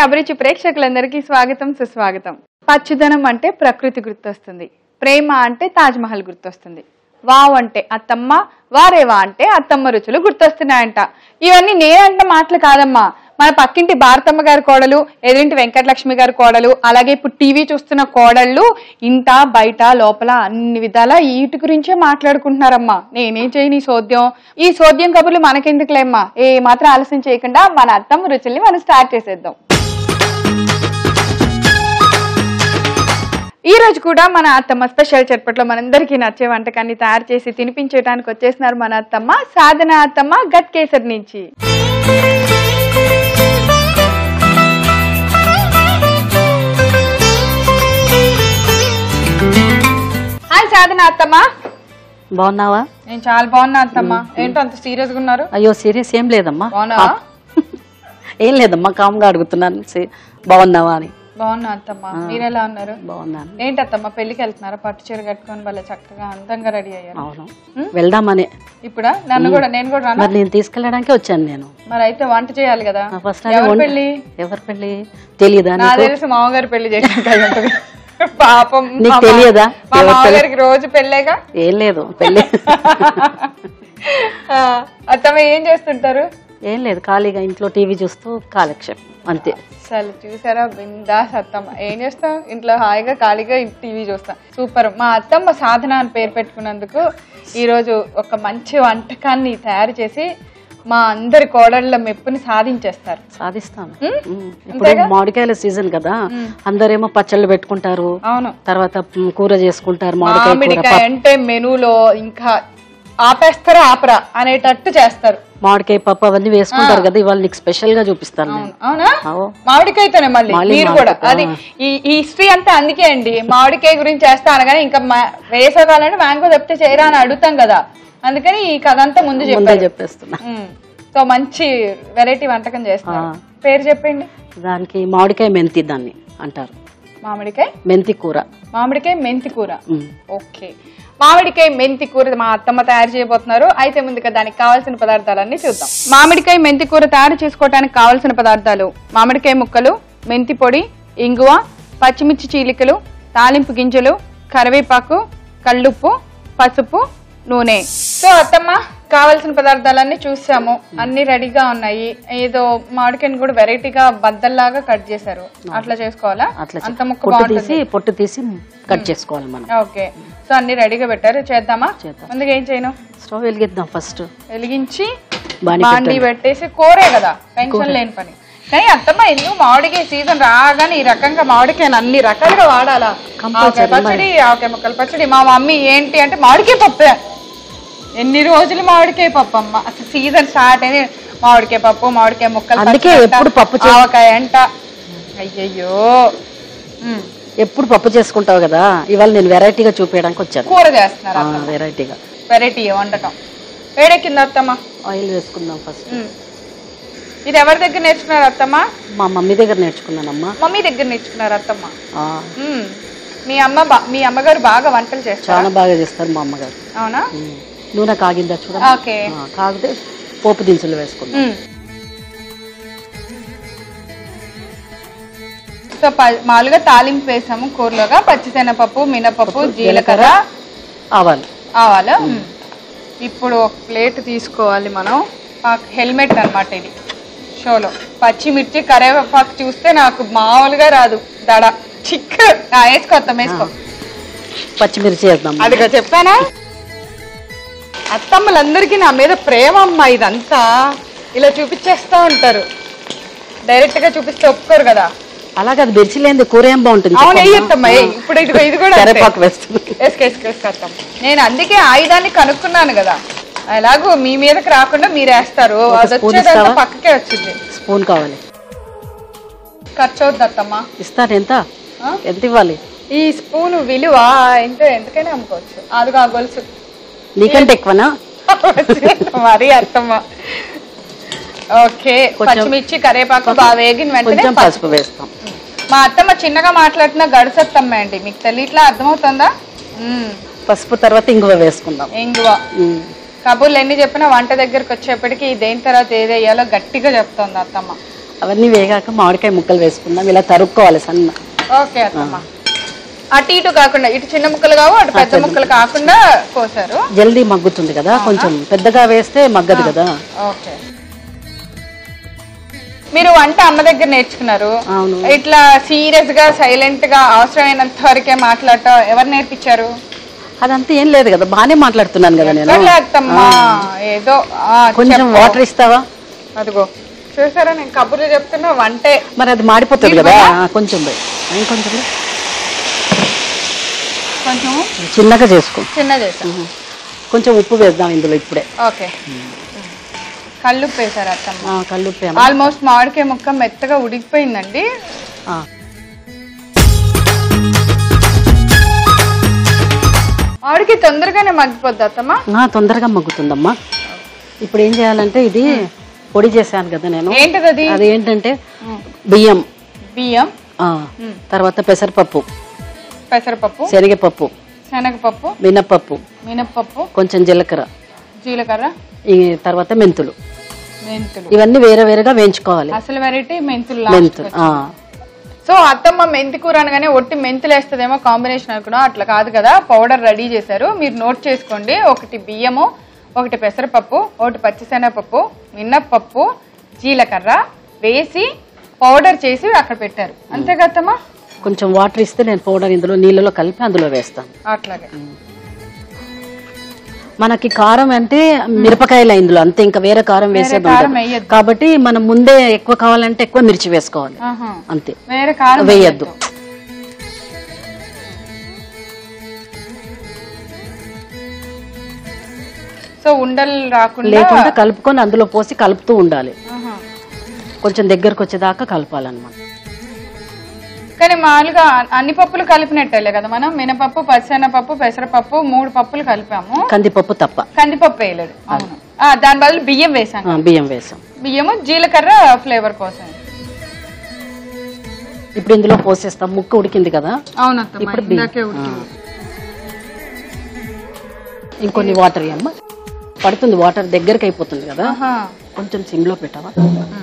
అభిరుచి ప్రేక్షకులందరికీ స్వాగతం సుస్వాగతం పచ్చదనం అంటే ప్రకృతి గుర్తొస్తుంది ప్రేమ అంటే తాజ్ మహల్ గుర్తొస్తుంది వావ్ అంటే అత్తమ్మ వారేవా అంటే అత్తమ్మ రుచులు గుర్తొస్తున్నాయంట ఇవన్నీ నేనంటే మాటలు కాదమ్మా మన పక్కింటి భారతమ్మ గారి కోడలు ఎదురింటి వెంకటలక్ష్మి గారి కోడలు అలాగే ఇప్పుడు టీవీ చూస్తున్న కోడళ్ళు ఇంట బయట లోపల అన్ని విధాలా వీటి గురించే మాట్లాడుకుంటున్నారమ్మా నేనేం చేయను ఈ సోద్యం ఈ సోద్యం కబుర్లు మనకెందుకులేమ్మా ఏ మాత్రం ఆలస్యం చేయకుండా మన అత్తమ్మ రుచుల్ని మనం స్టార్ట్ చేసేద్దాం ఈ రోజు కూడా మన అత్తమ్మ స్పెషల్ చట్పట్లో మనందరికీ నచ్చే వంటకాన్ని తయారు చేసి తినిపించడానికి వచ్చేసినారు మన అత్తమ్మ సాధన అత్తమ్మ గట్ కేసర్ నుంచి హాయ్ సాధన అత్తమ్మ బాగున్నావా నేను చాలా బాగున్నా అత్తమ్మ ఏంటో అంత సీరియస్ గా ఉన్నారు అయ్యో సీరియస్ ఏం లేదమ్మా బాగున్నావా? ఆ. ఏం లేదమ్మా కామ్గా అడుగుతున్నాను సే- బాగున్నావా అని బాగున్నా అత్తమ్మ మీరు ఎలా ఉన్నారు బాగున్నాను ఏంటి అత్తమ్మ పెళ్లికి వెళ్తున్నారా పట్టు చీర కట్టుకొని వాళ్ళ చక్కగా అందంగా రెడీ అయ్యారు అవును వెళ్దామని ఇప్పుడా నన్ను కూడా నేను కూడా రానా మరి నేను తీసుకెళ్ళడానికే వచ్చాను నేను మరి అయితే వంట చేయాలి కదా ఫస్ట్ ఎవరి పెళ్లి ఎవరి పెళ్లి తెలియదా నా నీకు తెలిసి మామగారు పెళ్లి చేసినట్టు అయి ఉంటది పాపం నీకు మా మా- తెలియదా? మా ఎవరి పెళ్లి? మామగారికి రోజు పెళ్ళేగా ఏం లేదు పెళ్ళి ఆ, అత్తమ్మ ఏం చేస్తుంటారు ఏం లేదు ఖాళీగా ఇంట్లో టీవీ చూస్తూ కాలక్షేపం అంతే అసలు చూసారా బిందాస్ అత్తమ్మ ఏం చేస్తాం ఇంట్లో హాయిగా ఖాళీగా టీవీ చూస్తాం సూపర్ మా అత్తమ్మ సాధన అని పేరు పెట్టుకున్నందుకు ఈరోజు ఒక మంచి వంటకాన్ని తయారు చేసి మా అందరి కోడళ్ళ మెప్పుని సాధించేస్తారు సాధిస్తాను ఉమ్? ఉమ్. ఇప్పుడు మామిడికాయల సీజన్ కదా అందరేమో పచ్చళ్ళు పెట్టుకుంటారు అవును తర్వాత ఉమ్, కూర చేసుకుంటారు మామిడికాయ కూర మామిడికాయ అంటే మెనూలో ఇంకా ఆపేస్తారా ఆపరా అనేటట్టు చేస్తారు మామిడికాయ పప్పు అవన్నీ వేసుకుంటారు కదా ఇవాళ నీకు స్పెషల్ గా చూపిస్తాను నేను అవునా అవు. మామిడికాయతోనే మళ్ళీ మళ్ళీ మీరు కూడా మామిడికాయ, అది ఈ ఈ హిస్టరీ అంతా అందుకే అండి మామిడికాయ గురించి చేస్తా అనగానే ఇంకా మా- వేసవకాలంలో మ్యాంగో తప్పితే చేయరా అని అడుగుతాం కదా అందుకని ఈ కథ అంతా ముందు ముందే చెప్పారు చెప్పేస్తున్నా ఉమ్. సో మంచి వెరైటీ వంటకం చేస్తారు ఆ. పేరు చెప్పండి దానికి మామిడికాయ మెంతి దాన్ని అంటారు మామిడికాయ మెంతి కూర మామిడికాయ మెంతి కూర ఉమ్. ఓకే మామిడికాయ మెంతి కూర మా అత్తమ్మ తయారు చేయబోతున్నారు అయితే ముందుగా దానికి కావాల్సిన పదార్థాలన్నీ చూద్దాం మామిడికాయ మెంతి కూర తయారు చేసుకోవడానికి కావాల్సిన పదార్థాలు మామిడికాయ ముక్కలు మెంతి పొడి ఇంగువ పచ్చిమిర్చి చీలికలు తాలింపు గింజలు కరివేపాకు కళ్ళుప్పు పసుపు నూనె సో అత్తమ్మ కావాల్సిన పదార్థాలన్నీ చూసాము అన్ని రెడీగా ఉన్నాయి ఏదో మామిడికాయని కూడా వెరైటీగా బద్దల్లాగా కట్ చేశారు అట్లా చేసుకోవాలా అట్లా అంత చే- ముక్క పొట్టు బాగుంటుంది తీసి పొట్టు తీసి కట్ చేసుకోవాలి మనం ఓకే సో అన్ని రెడీగా పెట్టారు చేద్దామా చేద్దాం. ముందుగా ఏం చేయను స్టవ్ వెలిగిద్దాం ఫస్ట్ వెలిగించి బాణీ బాండి పెట్టేసి కూరే కదా టెన్షన్ లేని పని కానీ అత్తమ్మ ఎందుకు మామిడికాయ సీజన్ రాగానే ఈ రకంగా మామిడికాయలు అన్ని రకాలుగా వాడాలా ఆవకాయ పచ్చడి ఆవకాయ ముక్కల పచ్చడి మా మమ్మీ ఏంటి అంటే మామిడికాయ పప్పే ఎన్ని రోజులు మామిడికాయ పప్పు అమ్మ అసలు సీజన్ స్టార్ట్ అయింది మామిడికాయ పప్పు మామిడికాయ ముక్కలు అందుకే ఎప్పుడు పప్పు చే- ఆవకాయ అంట అయ్యయ్యో ఉమ్. ఎప్పుడు పప్పు చేసుకుంటావు కదా ఇవాళ నేను వెరైటీగా చూపించడానికి వచ్చాను కూర చేస్తున్నారు ఆ, వెరైటీగా వెరైటీ వండటం వేడెక్కింది అత్తమ్మ ఆయిల్ వేసుకుందాం ఫస్ట్ ఉమ్. ఇది ఎవరి దగ్గర నేర్చుకున్నారు అత్తమ్మ మా మమ్మీ దగ్గర నేర్చుకున్నానమ్మా మమ్మీ దగ్గర నేర్చుకున్నారు అత్తమ్మ ఆ, ఉమ్. మీ అమ్మ బా- మీ అమ్మగారు బాగా వంటలు చేస్తారు చాలా బాగా చేస్తారు మా అమ్మగారు అవునా ఉమ్. నూనె కాగిందా చూడ ఓకే కాగితే పోపు దినుసులు వేసుకుందాం ఉమ్. సో ప- మామూలుగా తాలింపు వేసాము కూరలోగా పచ్చిశనగపప్పు మినపప్పు జీలకర్ర ఆవాలు ఆవాలు ఉమ్. ఇప్పుడు ఒక ప్లేట్ తీసుకోవాలి మనం హెల్మెట్ అన్నమాట ఇది షోలో పచ్చిమిర్చి కరివేపాకు చూస్తే నాకు మామూలుగా రాదు దడ చిక్క ఆ, వేసుకో అత్తమ్మ వేసుకో పచ్చిమిర్చి వేద్దాం అదిగా చెప్పానా అత్తమ్మలందరికీ నా మీద ప్రేమ అమ్మ ఇదంతా ఇలా చూపించేస్తా ఉంటారు డైరెక్ట్ గా చూపిస్తే ఒప్పుకోరు కదా అలాగే అది మిర్చి లేనిది కూర ఏం బాగుంటుంది అవును చెప్పమ్మా? వేయత్తమ్మ ఇప్పుడు ఇది ఇది కూడా అంతే. కరివేపాకు వేస్తుంది వేసుకో వేసుకో వేసుకో అత్తమ్మ నేను అందుకే ఆయుధాన్ని కనుక్కున్నాను కదా ఎలాగో మీ మీదకి రాకుండా మీరు వేస్తారు ఒక అది స్పూన్ వచ్చేదంతా ఇస్తావా? పక్కకే వచ్చింది స్పూన్ కావాలి ఖర్చు అవుద్ది అత్తమ్మ ఇస్తాను ఎంత ఆ? ఎంత ఇవ్వాలి ఈ స్పూన్ విలువ ఎంత ఎంతకైనా అమ్ముకోవచ్చు అదిగో ఆ గొలుసు నీకంటే ఎక్కువనా మరీ అత్తమ్మ ఓకే కొంచెం- పచ్చిమిర్చి కరివేపాకు బాగా వేగిన వెంటనే కొంచెం పసుపు. పసుపు వేస్తాం మా అత్తమ్మ చిన్నగా మాట్లాడుతున్న గడుసత్తమ్మ అండి మీకు తెలియట్లా అర్థమవుతుందా మ్మ్. పసుపు తర్వాత ఇంగువ వేసుకుందాం ఇంగువ ఉమ్. కబుర్లు ఎన్ని చెప్పినా వంట దగ్గరకు వచ్చేప్పటికి దేని తర్వాత ఏది వేయాలో గట్టిగా చెప్తోంది అత్తమ్మ అవన్నీ వేగాక మామిడికాయ ముక్కలు వేసుకుందాం ఇలా తరుక్కోవాలి సన్న ఓకే అత్తమ్మ అటు ఇటు కాకుండా ఇటు చిన్న ముక్కలు కావు అటు పెద్ద ముక్కలు కాకుండా కోసారు జల్దీ మగ్గుతుంది కదా కొంచెం పెద్దగా వేస్తే మగ్గదు కదా ఓకే మీరు వంట అమ్మ దగ్గర నేర్చుకున్నారు అవును ఇట్లా సీరియస్ గా సైలెంట్ గా అవసరమైనంత వరకే మాట్లాడటం ఎవరు నేర్పించారు అదంతా ఏం లేదు కదా బాగానే మాట్లాడుతున్నాను కదా నేను ఎక్కడలే అత్తమ్మా ఏదో ఆ, కొంచెం చెప్పు. వాటర్ ఇస్తావా అదిగో చూసారా నేను కబుర్లు చెప్తున్నా వంటే మరి అది మాడిపోతుంది కదా ఆ, కొంచెం పోయి. ఇంకొంచెం పోయి. కొంచెం చిన్నగా చేసుకో చిన్న చేసాం కొంచెం ఉప్పు వేద్దాం ఇందులో ఇప్పుడే ఓకే కళ్ళు వేసారు అత్తమ్మ ఆ, కల్లుప్పు ఆల్మోస్ట్ మామిడికాయ ముక్క మెత్తగా ఉడికిపోయిందండి మామిడికాయ తొందరగానే మగ్గిపోద్ది అత్తమ్మ తొందరగా మగ్గుతుందమ్మా ఇప్పుడు ఏం చేయాలంటే ఇది పొడి చేశాను కదా నేను ఏంటిది అది అది ఏంటంటే బియ్యం బియ్యం ఆ, తర్వాత పెసరపప్పు పెసరపప్పు శనగపప్పు శనగపప్పు మినప్పప్పు మినప్పప్పు కొంచెం జీలకర్ర జీలకర్ర ఈ తర్వాత మెంతులు మెంతులు ఇవన్నీ వేరే వేరేగా వేయించుకోవాలి అసలు వెరైటీ మెంతులు మెంతులు ఆ, సో అత్తమ్మ మెంతి కూర అనగానే ఒట్టి మెంతులు వేస్తుందేమో కాంబినేషన్ అనుకున్నా అట్లా కాదు కదా పౌడర్ రెడీ చేశారు మీరు నోట్ చేసుకోండి ఒకటి బియ్యము ఒకటి పెసరపప్పు ఒకటి పచ్చిశనగపప్పు మినప్పప్పు జీలకర్ర వేసి పౌడర్ చేసి అక్కడ పెట్టారు అంతే కదా అత్తమ్మ కొంచెం వాటర్ ఇస్తే నేను పౌడర్ ఇందులో నీళ్ళలో కలిపి అందులో వేస్తాను అట్లాగే మనకి కారం అంటే మిరపకాయలు ఇందులో అంతే ఇంకా వేరే కారం వేసేది కారం ఉండదు. వేయద్దు. కాబట్టి మనం ముందే ఎక్కువ కావాలంటే ఎక్కువ మిర్చి వేసుకోవాలి ఆహా. అంతే వేరే కారం వేయద్దు సో ఉండలు రాకుండా లేకుండా కలుపుకొని అందులో పోసి కలుపుతూ ఉండాలి ఆహా. కొంచెం దగ్గరకు వచ్చేదాకా కలపాలన్నమాట కానీ మామూలుగా అన్ని పప్పులు కలిపినట్టేలే కదా మనం మినపప్పు పచ్చెనపప్పు పెసరపప్పు మూడు పప్పులు కలిపాము కందిపప్పు తప్ప కందిపప్పు వేయలేదు అవును ఆ, దాని బదులు బియ్యం వేసాం ఆ, బియ్యం వేసాం బియ్యము జీలకర్ర ఫ్లేవర్ కోసం ఇప్పుడు ఇందులో పోసేస్తాం ముక్క ఉడికింది కదా అవునత్తమ్మ ఇప్పుడు బియ్యం. ఇందాకే ఉడికింది. ఇంకొన్ని వాటర్ అమ్మ పడుతుంది వాటర్ దగ్గరికి అయిపోతుంది కదా ఆహా. కొంచెం సిమ్లో పెట్టావా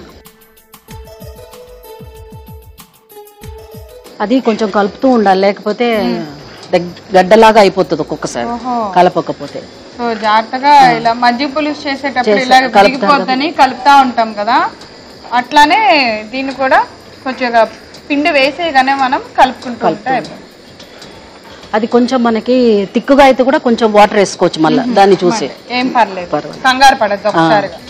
అది కొంచెం కలుపుతూ ఉండాలి లేకపోతే దగ్- గడ్డలాగా అయిపోతుంది ఒక్కొక్కసారి ఓహో కలపకపోతే సో జాగ్రత్తగా ఇలా మజ్జిగ పులుసు చేసేటప్పుడు చేసే- ఇలా కలుపుతాం విరిగిపోద్దని కలుపుతా ఉంటాం కదా అట్లానే దీన్ని కూడా కొంచెం పిండి వేసేగానే మనం కలుపుకుంటూ ఉంటే అయిపోతుంది. అది కొంచెం మనకి తిక్కుగా అయితే కూడా కొంచెం వాటర్ వేసుకోవచ్చు మళ్ళీ దాన్ని చూసి ఏం పర్లేదు పర్వాలేదు. కంగారు పడద్దు ఒకసారిగా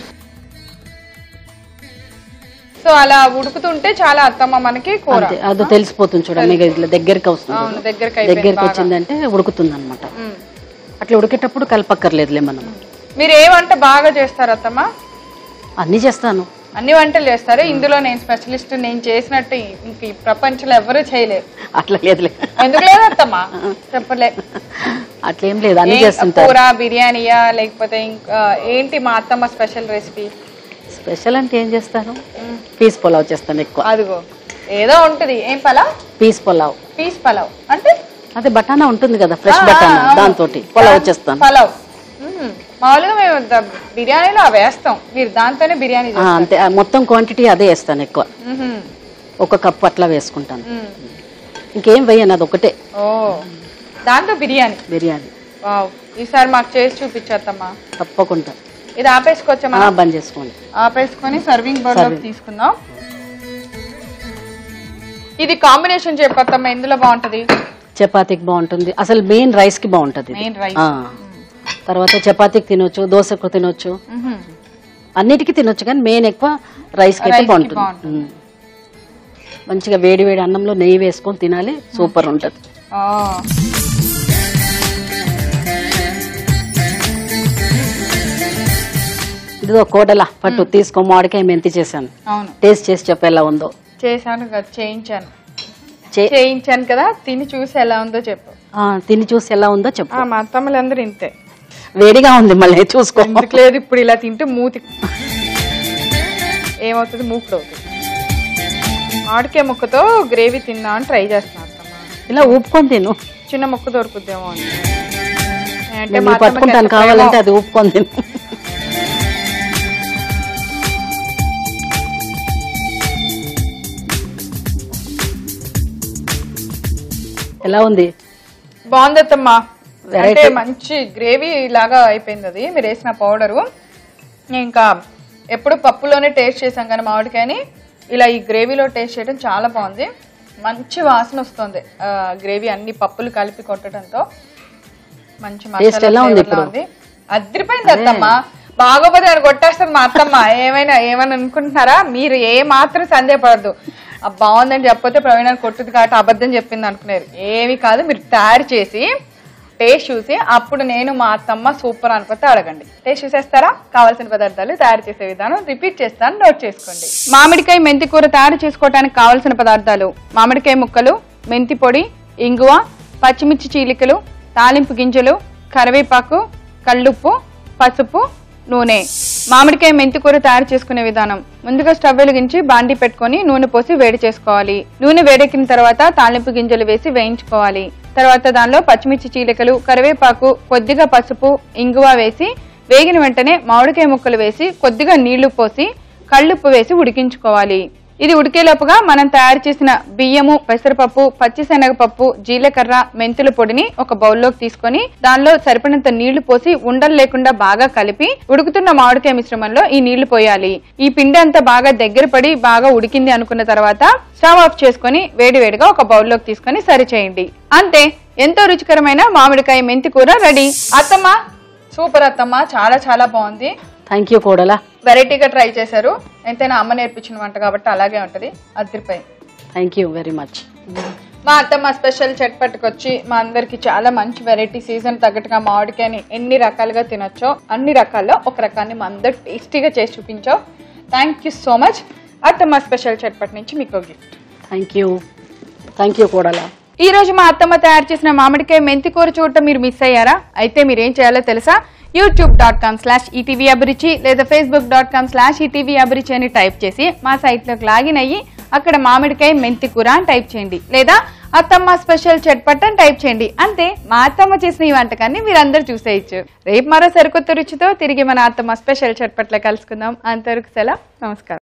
సో అలా ఉడుకుతుంటే చాలా అత్తమ్మ మనకి కూర అంతే అది తెలిసిపోతుంది చూడండి మీకు ఇట్లా దగ్గరికి వస్తుంది అవును దగ్గరికి అయిపోయింది దగ్గరికి వచ్చిందంటే ఉడుకుతుంది అనమాట ఉమ్. అట్లా ఉడికేటప్పుడు కలపక్కర్లేదులే మనం మీరు ఏ వంట బాగా చేస్తారు అత్తమ్మ అన్ని చేస్తాను అన్ని వంటలు చేస్తారు ఇందులో నేను స్పెషలిస్ట్ నేను చేసినట్టు ఇంక ఈ ప్రపంచంలో ఎవరు చేయలేరు అట్లా లేదులే ఎందుకు లేదు అత్తమ్మ చెప్పలే అట్లేం లేదు అన్ని ఏ- చేస్తుంటారు కూర బిర్యానీయా లేకపోతే ఇంకా ఏంటి మా అత్తమ్మ స్పెషల్ రెసిపీ స్పెషల్ అంటే ఏం చేస్తాను పీస్ పులావ్ చేస్తాను ఎక్కువ అదిగో ఏదో ఉంటది ఏం పలావ్ పీస్ పులావ్ పీస్ పలావ్ అంటే అదే బటానా ఉంటుంది కదా ఫ్రెష్ బటానా దాంతో పులావ్ చేస్తాను పలావ్ మ్మ్. మామూలుగా మేము ద- బిర్యానీలో అవి వేస్తాం మీరు దాంతోనే బిర్యానీ ఆ, చేస్తారు అంతే ఆ మొత్తం క్వాంటిటీ అదే వేస్తాను ఎక్కువ మ్మ్. ఒక కప్ అట్లా వేసుకుంటాను మ్మ్. ఇంకేం వేయను అది ఒకటే ఓ దాంతో బిర్యానీ బిర్యానీ వావ్ ఈసారి మాకు చేసి చూపించేద్దమ్మా తప్పకుండా ఇది ఆపేసుకోవచ్చా ఆ, మనం బంద్ చేసుకోండి ఆపేసుకొని సర్వింగ్ బౌల్ లోకి తీసుకుందాం ఇది కాంబినేషన్ చెప్పత్తమ్మా ఎందులో బాగుంటది చపాతీకి బాగుంటుంది అసలు మెయిన్ రైస్ కి బాగుంటుంది ఇది. మెయిన్ రైస్ ఆ. తర్వాత చపాతీకి తినొచ్చు దోశకు తినొచ్చు అన్నిటికీ తినొచ్చు కానీ మెయిన్ ఎక్కువ రైస్ కి అయితే Rice కి బాగుంటుంది బాగుంటుంది. ఉమ్. మంచిగా వేడి వేడి అన్నంలో నెయ్యి వేసుకొని తినాలి సూపర్ ఉంటుంది ఇదిగో కోడల పట్టు తీసుకో మామిడికాయ మెంతి చేశాను అవును టేస్ట్ చేసి చెప్పు ఎలా ఉందో చేశాను కదా చేయించాను చే- చేయించాను కదా తిని చూసి ఎలా ఉందో చెప్పు ఆ, తిని చూసి ఎలా ఉందో చెప్పు ఆ, మా అత్తమ్మలందరూ ఇంతే వేడిగా ఉంది మళ్ళీ చూసుకో ఎందుకు లేదు ఇప్పుడు ఇలా తింటే మూతి ఏమవుతుంది మూకుడు అవుతుంది మామిడికాయ ముక్కతో గ్రేవీ తిందామని ట్రై చేస్తున్నా అత్తమ్మ ఇలా ఊపుకొని తిను చిన్న ముక్క దొరుకుద్దేమో అని అంటే నేను మా అత్తమ్మకి పట్టుకుంటాను ఎంత కావాలంటే ప్రేమో. అది ఊపుకొని తిను ఎలా ఉంది బాగుందత్తమ్మా అంటే Variety. మంచి గ్రేవీ లాగా అయిపోయింది అది మీరు వేసిన పౌడరు ఇంకా ఎప్పుడు పప్పులోనే టేస్ట్ చేసాం కానీ మామిడికాయని ఇలా ఈ గ్రేవీలో టేస్ట్ చేయడం చాలా బాగుంది మంచి వాసన వస్తుంది ఆ, గ్రేవీ అన్ని పప్పులు కలిపి కొట్టడంతో మంచి Taste ఎలా ఉంది flavor లా ఇప్పుడు? ఉంది అదిరిపోయింది అత్తమ్మ బాగోపోతే నేను కొట్టేస్తుంది మా అత్తమ్మ ఏమైనా ఏమైనా అనుకుంటున్నారా మీరు ఏ మాత్రం సందేహపడద్దు ఆ, బాగుందని చెప్పకపోతే ప్రవీణ కొట్టుది కాబట్టి అబద్ధం చెప్పింది అనుకున్నారు ఏమి కాదు మీరు తయారు చేసి టేస్ట్ చూసి అప్పుడు నేను మా అత్తమ్మ సూపర్ అనుకుంటే అడగండి టేస్ట్ చూసేస్తారా కావాల్సిన పదార్థాలు తయారు చేసే విధానం రిపీట్ చేస్తాను నోట్ చేసుకోండి మామిడికాయ మెంతి కూర తయారు చేసుకోవడానికి కావాల్సిన పదార్థాలు మామిడికాయ ముక్కలు మెంతి పొడి ఇంగువ పచ్చిమిర్చి చీలికలు తాలింపు గింజలు కరివేపాకు కళ్ళుప్పు పసుపు నూనె మామిడికాయ మెంతి కూర తయారు చేసుకునే విధానం ముందుగా స్టవ్ వెలిగించి బాండి పెట్టుకొని నూనె పోసి వేడి చేసుకోవాలి నూనె వేడెక్కిన తర్వాత తాలింపు గింజలు వేసి వేయించుకోవాలి తర్వాత దానిలో పచ్చిమిర్చి చీలికలు కరివేపాకు కొద్దిగా పసుపు ఇంగువ వేసి వేగిన వెంటనే మామిడికాయ ముక్కలు వేసి కొద్దిగా నీళ్లు పోసి కళ్ళుప్పు వేసి ఉడికించుకోవాలి ఇది ఉడికేలోపుగా మనం తయారు చేసిన బియ్యము పెసరపప్పు పచ్చిశనగపప్పు జీలకర్ర మెంతుల పొడిని ఒక బౌల్లోకి తీసుకొని దానిలో సరిపడినంత నీళ్లు పోసి ఉండలు లేకుండా బాగా కలిపి ఉడుకుతున్న మామిడికాయ మిశ్రమంలో ఈ నీళ్లు పోయాలి ఈ పిండి అంతా బాగా దగ్గర పడి బాగా ఉడికింది అనుకున్న తర్వాత స్టవ్ ఆఫ్ చేసుకొని వేడివేడిగా ఒక బౌల్లోకి తీసుకొని సరి చేయండి అంతే ఎంతో రుచికరమైన మామిడికాయ మెంతి కూర రెడీ అత్తమ్మ సూపర్ అత్తమ్మ చాలా చాలా బాగుంది థ్యాంక్ యూ కోడలా వెరైటీగా ట్రై చేశారు ఎంతైనా అమ్మ నేర్పించిన వంట కాబట్టి అలాగే ఉంటది అదిరిపోయింది థ్యాంక్ యూ వెరీ మచ్ మా అత్తమ్మ స్పెషల్ చట్పట్టుకొచ్చి మా అందరికి చాలా మంచి వెరైటీ సీజన్ తగ్గట్టుగా మామిడికాయని ఎన్ని రకాలుగా తినొచ్చో అన్ని రకాల్లో ఒక రకాన్ని మా అందరు టేస్టీగా చేసి చూపించావు థ్యాంక్ యూ సో మచ్ అత్తమ్మ స్పెషల్ చట్పట్ నుంచి మీకు gift thank you thank you కోడలా ఈ రోజు మా అత్తమ్మ తయారు చేసిన మామిడికాయ మెంతి కూర చూడటం మీరు మిస్ అయ్యారా అయితే మీరు ఏం చేయాలో తెలుసా YouTube dot com slash ETV Abhiruchi లేదా Facebook dot com slash ETV Abhiruchi అని టైప్ చేసి మా సైట్లోకి లాగిన్ అయ్యి అక్కడ మామిడికాయ మెంతి కూర అని టైప్ చేయండి లేదా అత్తమ్మ స్పెషల్ చట్పట్ అని టైప్ చేయండి అంతే మా అత్తమ్మ చేసిన ఈ వంటకాన్ని మీరందరూ చూసేయచ్చు రేపు మరో సరికొత్త రుచితో తిరిగి మన అత్తమ్మ స్పెషల్ చట్పట్లో కలుసుకుందాం అంతవరకు సెలవు నమస్కారం